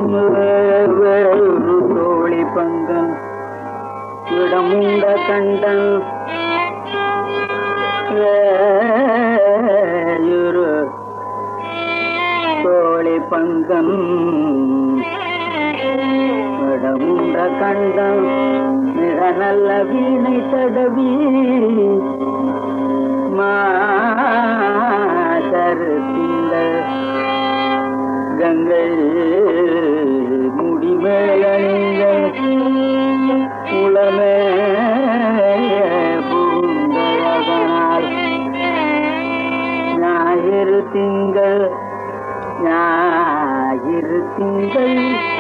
வேறு தோழி பங்கன் இடமுண்ட கண்டன் வேறு தோழி பங்கன் இடமுண்ட கண்டன் மிக நல்ல வீணை தடவி மாசரு திங்கள் கங்கை முடிமேலணிந்த உளமே பூந்தழகனால் ஞாயிறு திங்கள் ஞாயிறு திங்கள்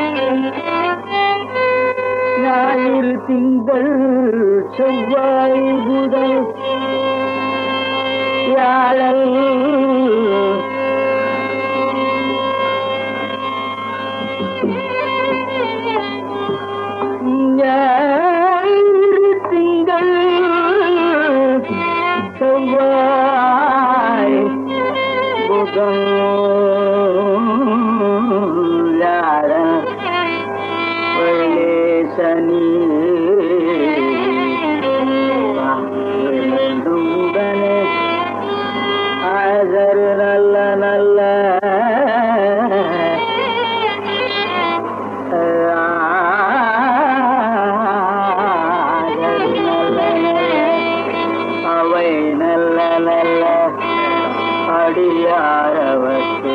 ஞாயிறு திங்கள் செவ்வாய் புதல் வியாழல் ஞாயிறு திங்கள் செவ்வாய் புதன் வியாழன் வெள்ளி சனி உடனே ஆதரு நல்ல நல்ல ஆதரு நல்ல நல்ல அவை நல்ல நல்ல அடியாரவத்து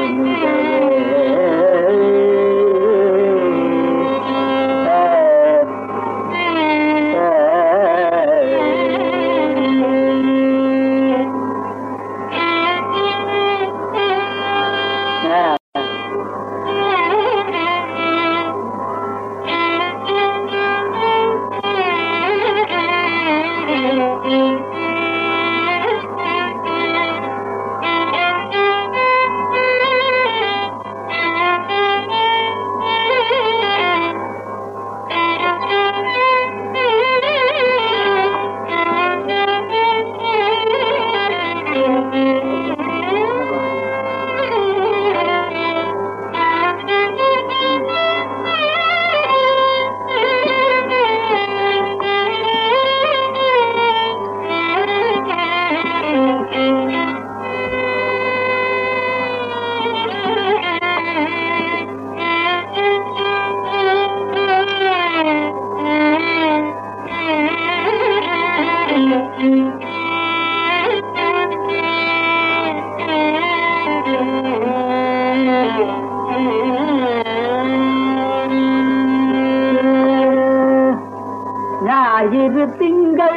ஞாயிறு திங்கள்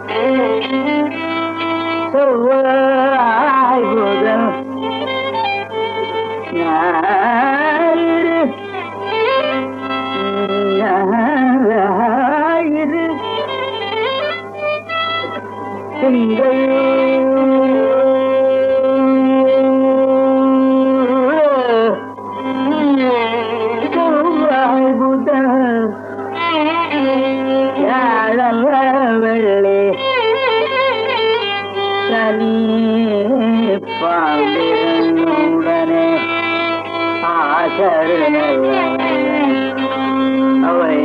செவ்வாய் புதன் ஞாயிறு ஞாயிறு திங்கள் செவ்வாய் புதன் வியாழன் வெள்ளி சனி பாண்டிரனுடனே ஆசரு அவை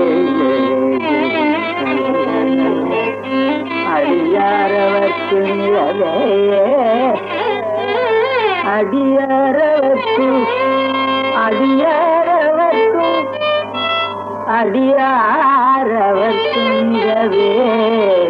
அடியாரவர்க்கு நிலவே அடியாரவர்க்கு அடியாரவர்க்கு அடியாரவர் துங்கவே